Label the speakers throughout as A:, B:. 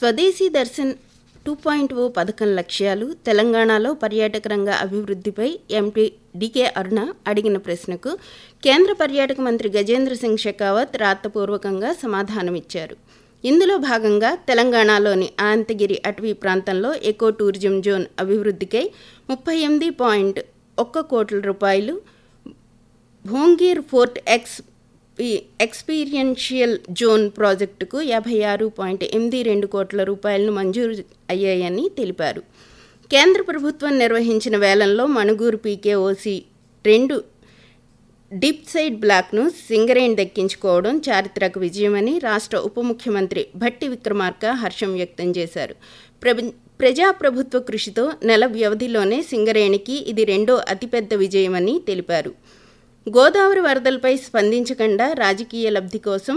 A: స్వదేశీ Darshan two point ఓ పథకం లక్ష్యాలు తెలంగాణలో పర్యాటక రంగ అభివృద్ధిపై ఎంపీ డికే అరుణ అడిగిన ప్రశ్నకు కేంద్ర పర్యాటక మంత్రి గజేంద్ర సింగ్ షెకావత్ రాతపూర్వకంగా సమాధానమిచ్చారు ఇందులో భాగంగా తెలంగాణలోని అనంతగిరి అటవీ ప్రాంతంలో ఎకో టూరిజం జోన్ అభివృద్ధికై ముప్పై ఎనిమిది పాయింట్ ఒక్క కోట్ల రూపాయలు భోంగీర్ ఫోర్ట్ ఎక్స్ ఎక్స్పీరియన్షియల్ జోన్ ప్రాజెక్టుకు యాభై ఆరు పాయింట్ ఎనిమిది రెండు కోట్ల రూపాయలను మంజూరు అయ్యాయని తెలిపారు కేంద్ర ప్రభుత్వం నిర్వహించిన వేలంలో మణుగూరు పీకేఓసి రెండు డీప్ సైడ్ బ్లాక్ను సింగరేణి దక్కించుకోవడం చారిత్రక విజయమని రాష్ట్ర ఉప ముఖ్యమంత్రి భట్టి విక్రమార్క హర్షం వ్యక్తం చేశారు ప్రభ ప్రజాప్రభుత్వ కృషితో నెల వ్యవధిలోనే సింగరేణికి ఇది రెండో అతిపెద్ద విజయమని తెలిపారు గోదావరి వరదలపై స్పందించకుండా రాజకీయ లబ్ధి కోసం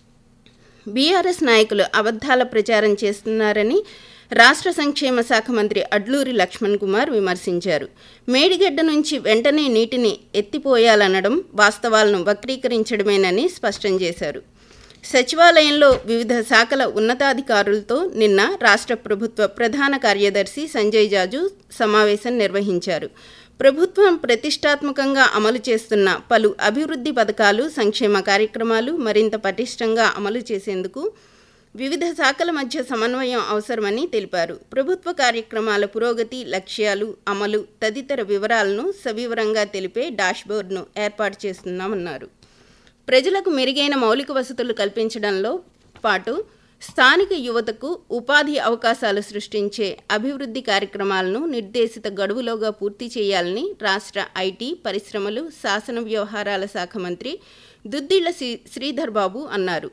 A: బీఆర్ఎస్ నాయకులు అబద్ధాల ప్రచారం చేస్తున్నారని రాష్ట్ర సంక్షేమ శాఖ మంత్రి అడ్లూరి లక్ష్మణ్ కుమార్ విమర్శించారు మేడిగడ్డ నుంచి వెంటనే నీటిని ఎత్తిపోయాలనడం వాస్తవాలను వక్రీకరించడమేనని స్పష్టం చేశారు సచివాలయంలో వివిధ శాఖల ఉన్నతాధికారులతో నిన్న రాష్ట్ర ప్రభుత్వ ప్రధాన కార్యదర్శి సంజయ్ జాజు సమావేశం నిర్వహించారు ప్రభుత్వం ప్రతిష్టాత్మకంగా అమలు చేస్తున్న పలు అభివృద్ధి పథకాలు సంక్షేమ కార్యక్రమాలు మరింత పటిష్టంగా అమలు చేసేందుకు వివిధ శాఖల మధ్య సమన్వయం అవసరమని తెలిపారు ప్రభుత్వ కార్యక్రమాల పురోగతి లక్ష్యాలు అమలు తదితర వివరాలను సవివరంగా తెలిపే డాష్బోర్డ్ను ఏర్పాటు చేస్తున్నామన్నారు ప్రజలకు మెరుగైన మౌలిక వసతులు కల్పించడంలో పాటు స్థానిక యువతకు ఉపాధి అవకాశాలు సృష్టించే అభివృద్ధి కార్యక్రమాలను నిర్దేశిత గడువులోగా పూర్తి చేయాలని రాష్ట్ర ఐటీ పరిశ్రమలు శాసన వ్యవహారాల శాఖ మంత్రి దుద్దిళ్ల శ్రీధర్ బాబు అన్నారు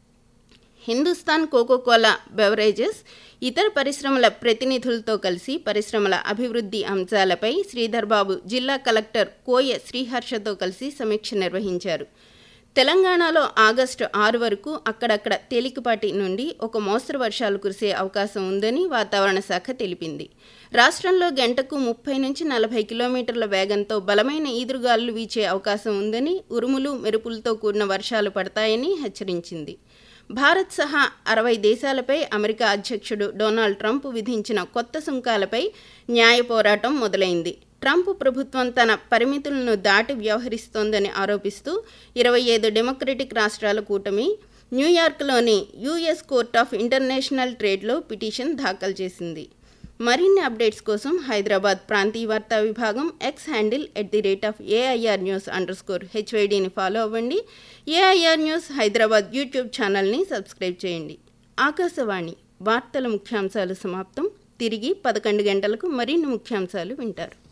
A: హిందుస్థాన్ కోకోకోలా బెవరేజెస్ ఇతర పరిశ్రమల ప్రతినిధులతో కలిసి పరిశ్రమల అభివృద్ధి అంశాలపై శ్రీధర్ బాబు జిల్లా కలెక్టర్ కోయ శ్రీహర్షతో కలిసి సమీక్ష నిర్వహించారు తెలంగాణలో ఆగస్టు ఆరు వరకు అక్కడక్కడ తేలికపాటి నుండి ఒక మోస్తరు వర్షాలు కురిసే అవకాశం ఉందని వాతావరణ శాఖ తెలిపింది రాష్ట్రంలో గంటకు ముప్పై నుంచి నలభై కిలోమీటర్ల వేగంతో బలమైన ఈదురుగాలులు వీచే అవకాశం ఉందని ఉరుములు మెరుపులతో కూడిన వర్షాలు పడతాయని హెచ్చరించింది భారత్ సహా అరవై దేశాలపై అమెరికా అధ్యక్షుడు డొనాల్డ్ ట్రంప్ విధించిన కొత్త సుంకాలపై న్యాయ పోరాటం మొదలైంది ట్రంప్ ప్రభుత్వం తన పరిమితులను దాటి వ్యవహరిస్తోందని ఆరోపిస్తూ ఇరవై ఐదు డెమోక్రటిక్ రాష్ట్రాల కూటమి న్యూయార్క్లోని యుఎస్ కోర్ట్ ఆఫ్ ఇంటర్నేషనల్ ట్రేడ్లో పిటిషన్ దాఖలు చేసింది మరిన్ని అప్డేట్స్ కోసం హైదరాబాద్ ప్రాంతీయ వార్తా విభాగం X handle at the rate of AIR news underscore హెచ్వైడీని ఫాలో అవ్వండి ఏఐఆర్ న్యూస్ హైదరాబాద్ యూట్యూబ్ ఛానల్ని సబ్స్క్రైబ్ చేయండి ఆకాశవాణి వార్తల ముఖ్యాంశాలు సమాప్తం తిరిగి పదకొండు గంటలకు మరిన్ని ముఖ్యాంశాలు వింటారు